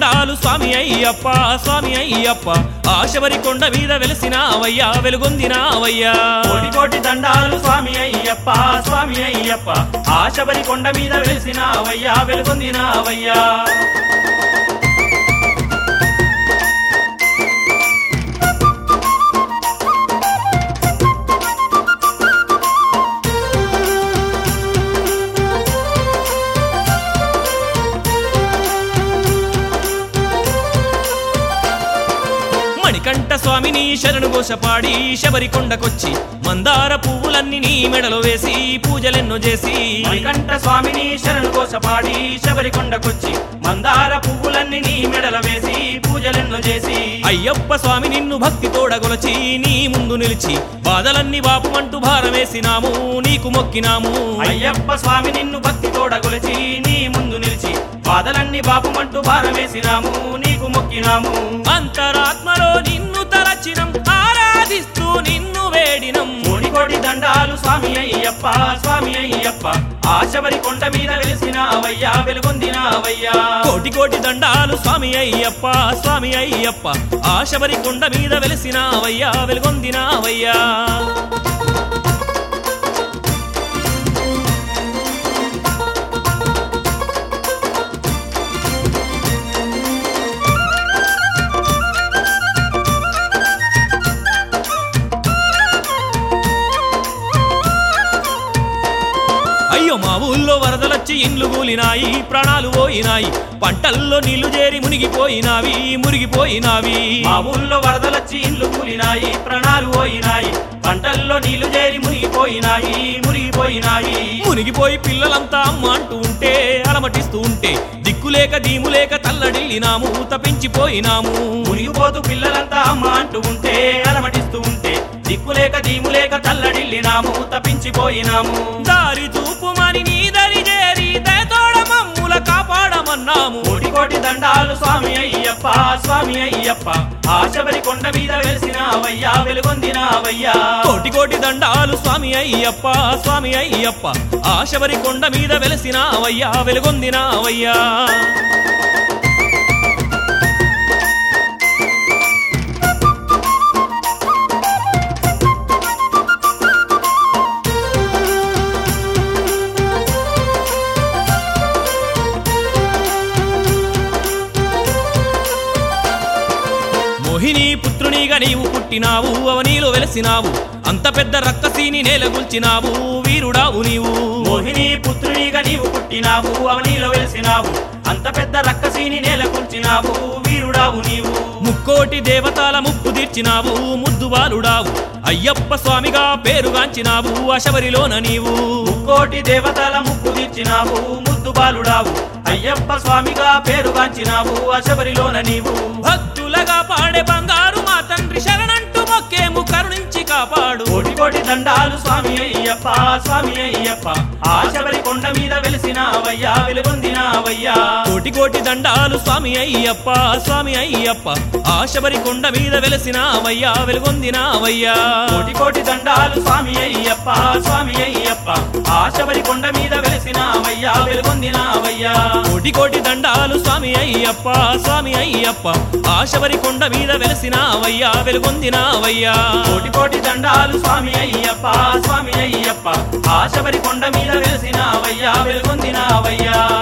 దండాలు స్వామి అయ్యప్ప స్వామి అయ్యప్ప ఆశబరి కొండ మీద వెలిసినావయ్యా వెలుగొందినావయ్యా కోటి కోటి దండాలు స్వామి అయ్యప్ప స్వామి అయ్యప్ప ఆశబరి కొండ మీద వెలిసినావయ్యా వెలుగొందినావయ్యా మణికంఠ స్వామిని శరణు గోసపాడి శబరి కొండకొచ్చి మందార పువ్వులన్నీ నీ మెడలో వేసి పూజలెన్నో చేసి మణికంఠ స్వామిని శరణు కోసపాడి శబరి కొండకొచ్చి మందార పువ్వులన్నీ నీ మెడల వేసి పూజలెన్నో చేసి అయ్యప్ప స్వామి నిన్ను భక్తి తోడగొలచి నీ ముందు నిలిచి బాధలన్నీ బాపుమంటూ భారమేసినాము నీకు మొక్కినాము అయ్యప్ప స్వామి నిన్ను భక్తి తోడగొలిచి నీ ముందు నిలిచి బాధలన్నీ బాపుమంటూ భారమేసినాము నీకు మొక్కినాము అంతరాత్మలో నిన్ను తలచినం ఆరాధిస్తూ నిన్ను వేడినం కోటి కోటి దండాలు స్వామి అయ్యప్ప స్వామి అయ్యప్ప ఆశబరి కొండ మీద వెలిసిన అవయ్యా వెలుగొందిన అవయ్యా కోటి కోటి దండాలు స్వామి అయ్యప్ప స్వామి అయ్యప్ప ఆశబరి కొండ మీద వెలిసినావయ్యా వెలుగొందినావయ్యా అయ్యో మా ఊళ్ళో వరదలొచ్చి ఇండ్లు కూలినాయి ప్రాణాలు పోయినాయి పంటల్లో నీళ్లు చేరి మునిగిపోయినావి మునిగిపోయినావి మా ఊళ్ళో వరదలొచ్చి ఇండ్లు కూలినాయి ప్రాణాలు పోయినాయి పంటల్లో నీళ్లు చేరి మునిగిపోయినాయి మునిగిపోయినాయి మునిగిపోయి పిల్లలంతా అమ్మ అంటూ ఉంటే అలమటిస్తూ ఉంటే దిక్కులేక దీములేక తల్లడిల్లినాము తప్పించిపోయినాము మునిగిపోతూ పిల్లలంతా అమ్మ అంటూ ఉంటే అలమటిస్తూ ఉంటే దిక్కులేక దీములేక తల్లడిల్లినాము తప్పించిపోయినాము దారి చూపుమని నీ దరి చేరి దయతోడ మమ్ముల కాపాడమన్నాము కోటి కోటి దండాలు స్వామి అయ్యప్ప స్వామి అయ్యప్ప ఆశబరి కొండ మీద వెలిసిన అవయ్యా వెలుగొందిన అవయ్యా కోటి కోటి దండాలు స్వామి అయ్యప్ప స్వామి అయ్యప్ప ఆశబరి కొండ మీద వెలిసిన అవయ్యా వెలుగొందిన అవయ్యా మోహిని పుత్రునిగా నీవు పుట్టినావు అవనీలో వెలసినావు అంత పెద్ద రక్కసీని నేలగుల్చినావు వీరుడావు నీవు మోహిని పుత్రునిగా నీవు పుట్టినావు అవనీలో వెలిసినావు అంత పెద్ద రక్కసీని నేల కూల్చినావు వీరుడావు నీవు ముక్కోటి దేవతల ముప్పు తీర్చినావు ముద్దు బాలుడావు అయ్యప్ప స్వామిగా పేరుగాంచినావు అశబరిలోన నీవు ముక్కోటి దేవతల ముక్కు తీర్చినావు ముద్దు బాలుడావు అయ్యప్ప స్వామిగా పేరుగాంచినావు అశబరిలోన నీవు భక్తులగా పాడే బంగారు మా తండ్రి శరణంటూ మొక్కేము కరుణించి కాపాడు కోటి కోటి దండాలు స్వామి అయ్యప్ప స్వామి అయ్యప్ప ఆశబరి కొండ మీద వెలిసిన అవయ్యా వెలుగొందిన అవయ్యా కోటి కోటి దండాలు స్వామి అయ్యప్ప స్వామి అయ్యప్ప ఆశబరి కొండ మీద వెలసిన అవయ్యా వెలుగొందిన అవయ్యా కోటి కోటి దండాలు స్వామి అయ్యప్ప స్వామి అయ్యప్ప ఆశబరి కొండ మీద వెలిసిన అవయ్యా వెలుగొందిన అవయ్యా కోటి కోటి దండాలు స్వామి అయ్యప్ప స్వామి అయ్యప్ప ఆశబరి కొండ మీద వెలసిన అవయ్యా వెలుగొందిన అవయ్యా కోటి కోటి దండాలు స్వామి అయ్యప్ప స్వామి అయ్యప్ప ఆశబరి కొండ మీద వెలిసిన అవయ్యా వెలుగొందిన అవయ్యా